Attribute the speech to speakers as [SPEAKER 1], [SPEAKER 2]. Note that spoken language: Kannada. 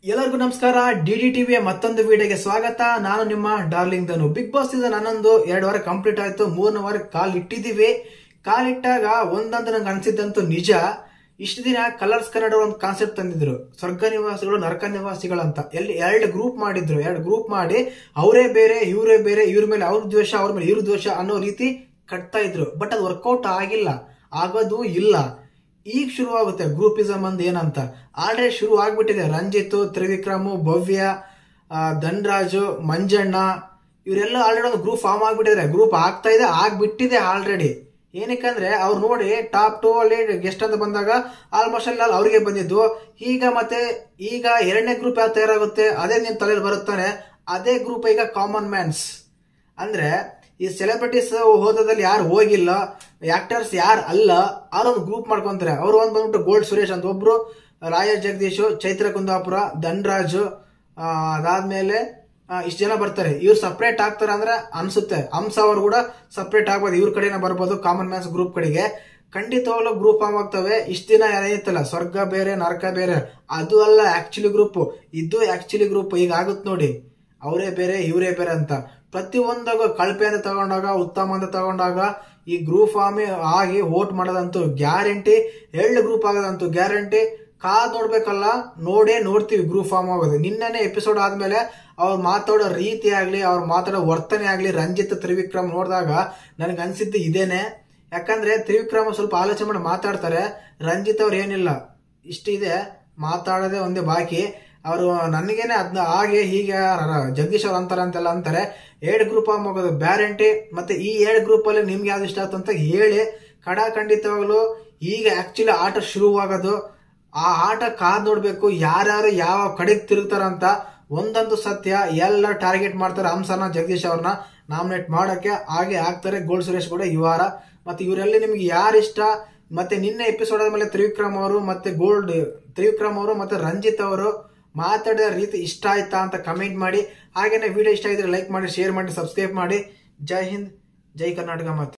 [SPEAKER 1] ಎಲ್ಲರಿಗೂ ನಮಸ್ಕಾರ ಡಿ ಡಿ ಟಿವಿಯ ಮತ್ತೊಂದು ವಿಡಿಯೋಗೆ ಸ್ವಾಗತ ನಾನು ನಿಮ್ಮ darling Dhanu Bigg Boss season ಹನ್ನೊಂದು ಎರಡು ವಾರ ಕಂಪ್ಲೀಟ್ ಆಯ್ತು ಮೂರನೇ ವಾರ ಕಾಲ್ ಇಟ್ಟಿದ್ದೀವಿ ಕಾಲಿಟ್ಟಾಗ ಒಂದಂತ ನಂಗೆ ಅನ್ಸಿದ್ದಂತೂ ನಿಜ ಇಷ್ಟು ದಿನ ಕಲರ್ಸ್ ಕನ್ನಡ ಒಂದು ಕಾನ್ಸೆಪ್ಟ್ ತಂದಿದ್ರು ಸ್ವರ್ಗ ನಿವಾಸಿಗಳು ನರಕ ನಿವಾಸಿಗಳು ಅಂತ ಎಲ್ಲಿ ಎರಡು ಗ್ರೂಪ್ ಮಾಡಿದ್ರು ಎರಡು ಗ್ರೂಪ್ ಮಾಡಿ ಅವರೇ ಬೇರೆ ಇವರೇ ಬೇರೆ ಇವ್ರ ಮೇಲೆ ಅವ್ರ ದ್ವೇಷ ಅವ್ರ ಮೇಲೆ ಇವ್ರ ದ್ವೇಷ ಅನ್ನೋ ರೀತಿ ಕಟ್ತಾ ಇದ್ರು ಬಟ್ ಅದು ವರ್ಕೌಟ್ ಆಗಿಲ್ಲ ಆಗೋದು ಇಲ್ಲ ಈಗ ಶುರುವಾಗುತ್ತೆ ಗ್ರೂಪಿಸಮ್ ಅಂದ್ ಏನಂತ ಆಲ್ರೆಡಿ ಶುರು ಆಗ್ಬಿಟ್ಟಿದೆ ರಂಜಿತ್ ತ್ರಿವಿಕ್ರಮು ಭವ್ಯ ಆ, ಧನ್ರಾಜು ಮಂಜಣ್ಣ ಇವರೆಲ್ಲ ಆಲ್ರೆಡಿ ಒಂದು ಗ್ರೂಪ್ ಫಾರ್ಮ್ ಆಗ್ಬಿಟ್ಟಿದ್ದಾರೆ ಗ್ರೂಪ್ ಆಗ್ತಾ ಇದೆ ಆಗ್ಬಿಟ್ಟಿದೆ ಆಲ್ರೆಡಿ ಏನಕ್ಕಂದ್ರೆ ಅವ್ರು ನೋಡಿ ಟಾಪ್ ಟು ಅಲ್ಲಿ ಗೆಸ್ಟ್ ಅಂತ ಬಂದಾಗ ಆಲ್ಮೋಸ್ಟ್ ಅಲ್ಲಿ ಅವ್ರಿಗೆ ಬಂದಿದ್ದು ಈಗ ಮತ್ತೆ ಈಗ ಎರಡನೇ ಗ್ರೂಪ್ ಯಾವ ತಯಾರಾಗುತ್ತೆ ಅದೇ ನಿಮ್ ತಲೆಯಲ್ಲಿ ಬರುತ್ತಾನೆ ಅದೇ ಗ್ರೂಪ್ ಈಗ ಕಾಮನ್ ಮ್ಯಾನ್ಸ್ ಅಂದ್ರೆ ಈ ಸೆಲೆಬ್ರಿಟೀಸ್ ಹೋದಲ್ಲಿ ಯಾರು ಹೋಗಿಲ್ಲ ಆಕ್ಟರ್ಸ್ ಯಾರು ಅಲ್ಲ ಅವ್ರೊಂದು ಗ್ರೂಪ್ ಮಾಡ್ಕೊಂತಾರೆ ಅವ್ರು ಒಂದ್ ಬಂದ್ಬಿಟ್ಟು ಗೋಲ್ಡ್ ಸುರೇಶ್ ಅಂತ ಒಬ್ರು ರಾಯ ಜಗದೀಶ್ ಚೈತ್ರ ಕುಂದಾಪುರ ಧನ್ರಾಜ್ ಆ, ಅದಾದ್ಮೇಲೆ ಇಷ್ಟು ಜನ ಬರ್ತಾರೆ ಇವ್ರು ಸಪ್ರೇಟ್ ಆಗ್ತಾರೆ ಅಂದ್ರೆ ಅನ್ಸುತ್ತೆ ಹಂಸ ಅವ್ರು ಕೂಡ ಸಪ್ರೇಟ್ ಆಗ್ಬೋದು ಇವ್ರ ಕಡೆನೇ ಬರ್ಬೋದು ಕಾಮನ್ ಮ್ಯಾನ್ಸ್ ಗ್ರೂಪ್ ಕಡೆಗೆ ಖಂಡಿತವಾಗ್ಲೂ ಗ್ರೂಪ್ ಫಾರ್ಮ್ ಆಗ್ತವೆ ಇಷ್ಟ ದಿನ ಏನಿತ್ತಲ್ಲ ಸ್ವರ್ಗ ಬೇರೆ ನರಕ ಬೇರೆ ಅದು ಅಲ್ಲ ಆಕ್ಚುಲಿ ಗ್ರೂಪ್ ಇದು ಆಕ್ಚುಲಿ ಗ್ರೂಪ್ ಈಗ ಆಗುತ್ತೆ ನೋಡಿ ಅವರೇ ಬೇರೆ ಇವರೇ ಬೇರೆ ಅಂತ ಪ್ರತಿ ಒಂದಾಗ ಕಳಪೆ ಅಂತ ತಗೊಂಡಾಗ ಉತ್ತಮ ಅಂತ ತಗೊಂಡಾಗ ಈ ಗ್ರೂಪ್ ಫಾರ್ಮ್ ಆಗಿ ವೋಟ್ ಮಾಡೋದಂತೂ ಗ್ಯಾರಂಟಿ ಎರಡು ಗ್ರೂಪ್ ಆಗೋದಂತೂ ಗ್ಯಾರಂಟಿ ಕಾದ್ ನೋಡ್ಬೇಕಲ್ಲ ನೋಡೇ ನೋಡ್ತೀವಿ ಗ್ರೂಪ್ ಫಾರ್ಮ್ ಆಗೋದು ನಿನ್ನೆನೆ ಎಪಿಸೋಡ್ ಆದ್ಮೇಲೆ ಅವ್ರು ಮಾತಾಡೋ ರೀತಿ ಆಗ್ಲಿ ಅವ್ರು ಮಾತಾಡೋ ವರ್ತನೆ ಆಗ್ಲಿ ರಂಜಿತ್ ತ್ರಿವಿಕ್ರಮ್ ನೋಡಿದಾಗ ನನಗೆ ಅನ್ಸಿದ್ದು ಇದೇನೆ ಯಾಕಂದ್ರೆ ತ್ರಿವಿಕ್ರಮ್ ಸ್ವಲ್ಪ ಆಲೋಚನೆ ಮಾಡಿ ಮಾತಾಡ್ತಾರೆ ರಂಜಿತ್ ಅವ್ರು ಏನಿಲ್ಲ ಇಷ್ಟಿದೆ ಮಾತಾಡೋದೇ ಒಂದೇ ಬಾಕಿ ಅವರು ನನಗೇನೆ ಅದನ್ನ ಹಾಗೆ ಹೀಗೆ ರ- ಜಗದೀಶ್ ಅವ್ರು ಅಂತಾರೆ ಅಂತೆಲ್ಲ ಅಂತಾರೆ ಎರಡು ಗ್ರೂಪ್ ಆಗೋದು ಗ್ಯಾರಂಟಿ ಮತ್ತೆ ಈ ಎರಡು ಗ್ರೂಪ್ ಅಲ್ಲಿ ನಿಮ್ಗೆ ಯಾವ್ದು ಇಷ್ಟ ಆಯ್ತು ಅಂತ ಹೇಳಿ ಕಡ ಖಂಡಿತವಾಗ್ಲು ಈಗ ಆಕ್ಚುಲಿ ಆಟ ಶುರುವಾಗೋದು ಆ ಆಟ ಕಾದ್ ನೋಡ್ಬೇಕು ಯಾರ್ಯಾರು ಯಾವ ಕಡೆಗೆ ತಿರುಗ್ತಾರಂತ ಒಂದಂತೂ ಸತ್ಯ ಎಲ್ಲ ಟಾರ್ಗೆಟ್ ಮಾಡ್ತಾರೆ ಹಂಸನ ಜಗದೀಶ್ ಅವ್ರನ್ನ ನಾಮಿನೇಟ್ ಮಾಡಕ್ಕೆ ಹಾಗೆ ಆಗ್ತಾರೆ ಗೋಲ್ಡ್ ಸುರೇಶ್ ಕೂಡ ಈ ವಾರ ಮತ್ತೆ ಇವರೆಲ್ಲ ನಿಮ್ಗೆ ಯಾರು ಇಷ್ಟ ಮತ್ತೆ ನಿನ್ನೆ ಎಪಿಸೋಡ್ ಆದ್ಮೇಲೆ ತ್ರಿವಿಕ್ರಮ್ ಅವರು ಮತ್ತೆ ಗೋಲ್ಡ್ ತ್ರಿವಿಕ್ರಮ್ ಅವರು ಮತ್ತೆ ರಂಜಿತ್ ಅವರು ಮಾತಾಡಿದ ರೀತಿ ಇಷ್ಟ ಆಯ್ತಾ ಅಂತ ಕಮೆಂಟ್ ಮಾಡಿ ಹಾಗೇನೆ ವಿಡಿಯೋ ಇಷ್ಟ ಆಗಿದ್ರೆ ಲೈಕ್ ಮಾಡಿ ಶೇರ್ ಮಾಡಿ ಸಬ್ಸ್ಕ್ರೈಬ್ ಮಾಡಿ ಜೈ ಹಿಂದ್ ಜೈ ಕರ್ನಾಟಕ ಮತ್ತೆ